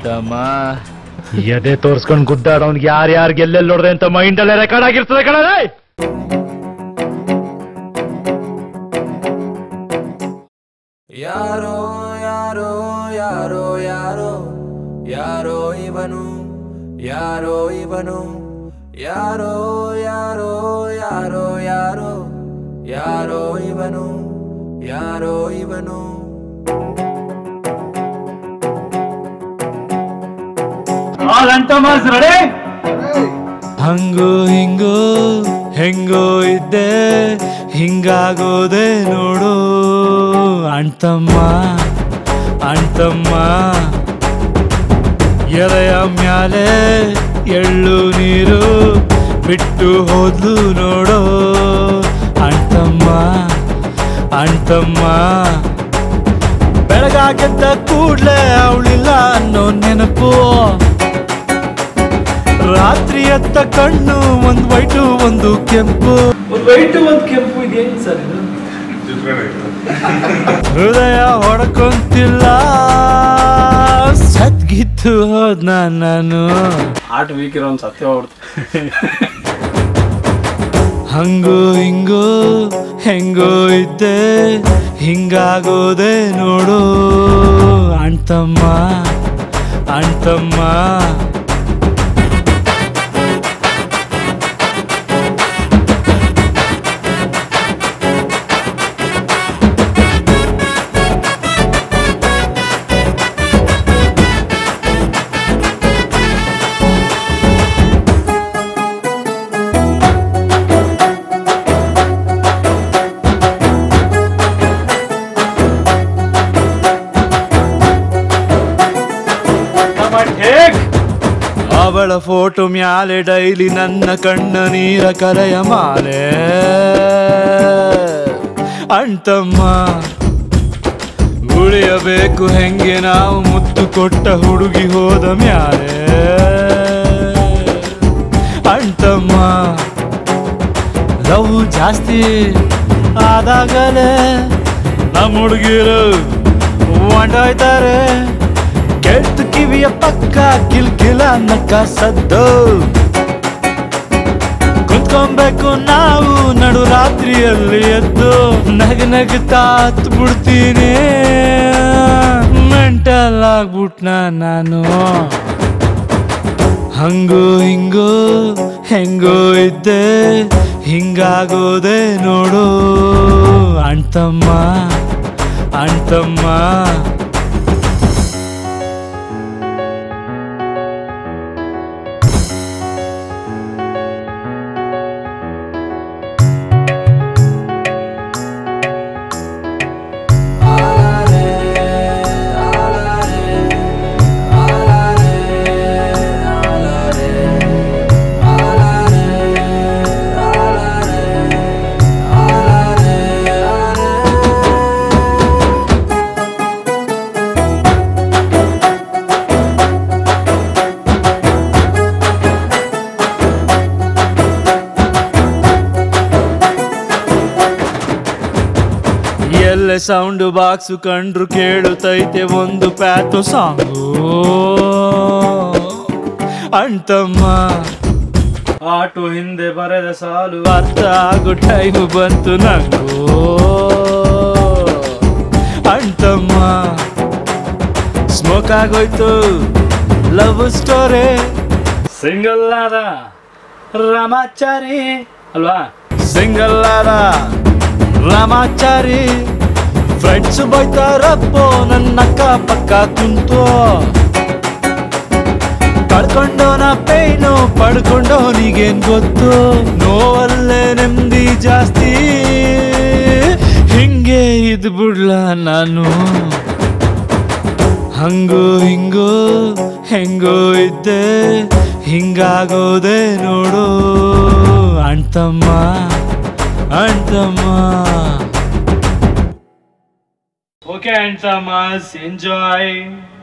ಅಣ್ತಮ್ಮ ಎದೆ ತೋರ್ಸ್ಕೊಂಡ್ ಗುದ್ದಾಡೋನ್ಗೆ ಯಾರ್ಯಾರು ಗೆಲ್ಲೆಲ್ಲಿ ನೋಡ್ದೆ ಅಂತ ಮೈಂಡಲ್ಲೇ ರೆಕಾರ್ಡ್ ಆಗಿರ್ತದೆ ಕಣ ಯಾರೋ ಯಾರೋ ಯಾರೋ ಯಾರೋ ಯಾರೋ ಇವನು ಯಾರೋ ಇವನು ಯಾರೋ ಯಾರೋ ಯಾರೋ ಯಾರೋ ಯಾರೋ ಇವನು ಯಾರೋ ಇವನು ಹಂಗೋ ಹಿಂಗೋ ಹೆಂಗೋ ಇದ್ದೆ ಹಿಂಗಾಗೋದೆ ನೋಡು ಅಣ್ತಮ್ಮ ಅಣ್ತಮ್ಮ ಎಲೆಯ ಮ್ಯಾಲೆ ಎಳ್ಳು ನೀರು ಬಿಟ್ಟು ಹೋದ್ಲು ನೋಡು ಅಣ್ತಮ್ಮ ಅಣ್ತಮ್ಮ ಬೆಳಗಾಗೆದ್ದ ಕೂಡ್ಲೆ ಅವಳಿಲ್ಲ ಅನ್ನೋ ನೆನಪು ರಾತ್ರಿ ಎತ್ತ ಕಣ್ಣು ಒಂದ್ ವೈಟು ಒಂದು ಕೆಂಪು ಒಂದ್ ವೈಟು ಒಂದ್ ಕೆಂಪು ಇದೇನು ಸರ್ ಹೃದಯ ಹೊಡ್ಕೊಂತಿಲ್ಲ ಸದ್ಗಿತ್ತು ಹೋದ್ನ ನಾನು ಆಟ ವೀಕ್ ಇರೋ ಒಂದು ಸತ್ಯ ಹೋಗ್ಬಿಡ್ತು ಹಂಗೋ ಹಿಂಗೋ ಹೆಂಗೋ ಇದ್ದೆ ಹಿಂಗಾಗೋದೆ ನೋಡು ಅಣ್ತಮ್ಮ ಅಣ್ತಮ್ಮ ಅವಳ ಫೋಟೋ ಮ್ಯಾಲೆ ಡೈಲಿ ನನ್ನ ಕಣ್ಣ ನೀರ ಕರೆಯ ಮಾಲೆ ಅಣ್ತಮ್ಮ ಉಳಿಯಬೇಕು ಹೆಂಗೆ ನಾವು ಮುತ್ತು ಕೊಟ್ಟ ಹುಡುಗಿ ಹೋದ ಮ್ಯಾಲೆ ಅಣ್ತಮ್ಮ ಲವ್ ಜಾಸ್ತಿ ಆದಾಗಲೇ ನಮ್ಮ ಹುಡುಗಿರು ಹೊಂಟೋಯ್ತಾರೆ ಕೆಟ್ಟ ಕಿವಿಯ ಪಕ್ಕ ಕಿಲ್ಕಿಲ ನಕ್ಕ ಸದ್ದು ಕುತ್ಕೊಬೇಕು ನಾವು ನಡು ರಾತ್ರಿಯಲ್ಲಿ ಎದ್ದು ನಗ ನಗುತ್ತಾ ಹತ್ತು ಬಿಡ್ತೀನಿ ಮೆಂಟಲ್ ಆಗ್ಬಿಟ್ನ ನಾನು ಹಂಗೋ ಹಿಂಗೋ ಹೆಂಗೋ ಇದ್ದೆ ಹಿಂಗಾಗೋದೆ ನೋಡು ಅಣ್ತಮ್ಮ ಅಣ್ತಮ್ಮ ಎಲ್ಲ ಸೌಂಡ್ ಬಾಕ್ಸ್ ಕಂಡ್ರು ಕೇಳುತ್ತೈತೆ ಒಂದು ಪ್ಯಾಟು ಸಾಂಗು ಅಣ್ತಮ್ಮ ಆಟೋ ಹಿಂದೆ ಬರೆದ ಸಾಲು ಅರ್ಥ ಆಗೋ ಟೈಮು ಬಂತು ನಂಗೂ ಅಣ್ತಮ್ಮ ಸ್ಮೋಕ್ ಆಗೋಯ್ತು ಲವ್ ಸ್ಟೋರಿ ಸಿಂಗಲ್ ಆದ ರಾಮಾಚಾರಿ ಅಲ್ವಾ ಸಿಂಗಲ್ ಆದ ರಾಮಾಚಾರಿ ಫ್ರೆಂಡ್ಸ್ ಬೈತಾರಪ್ಪೋ ನನ್ನ ಅಕ್ಕ ಪಕ್ಕ ಕುಂತು ಕಳ್ಕೊಂಡೋನ ಪೈನು ಪಡ್ಕೊಂಡೋನಿಗೇನ್ ಗೊತ್ತು ನೋವಲ್ಲೇ ನೆಮ್ಮದಿ ಜಾಸ್ತಿ ಹಿಂಗೆ ಇದ್ ಬಿಡ್ಲ ನಾನು ಹಂಗೋ ಹಿಂಗೋ ಹೆಂಗೋ ಇದ್ದೆ ಹಿಂಗಾಗೋದೆ ನೋಡು ಅಣ್ತಮ್ಮ ಅಣ್ತಮ್ಮ ಓಕೆ ಅಣ್ತಮ್ಮ ಎಂಜಾಯ್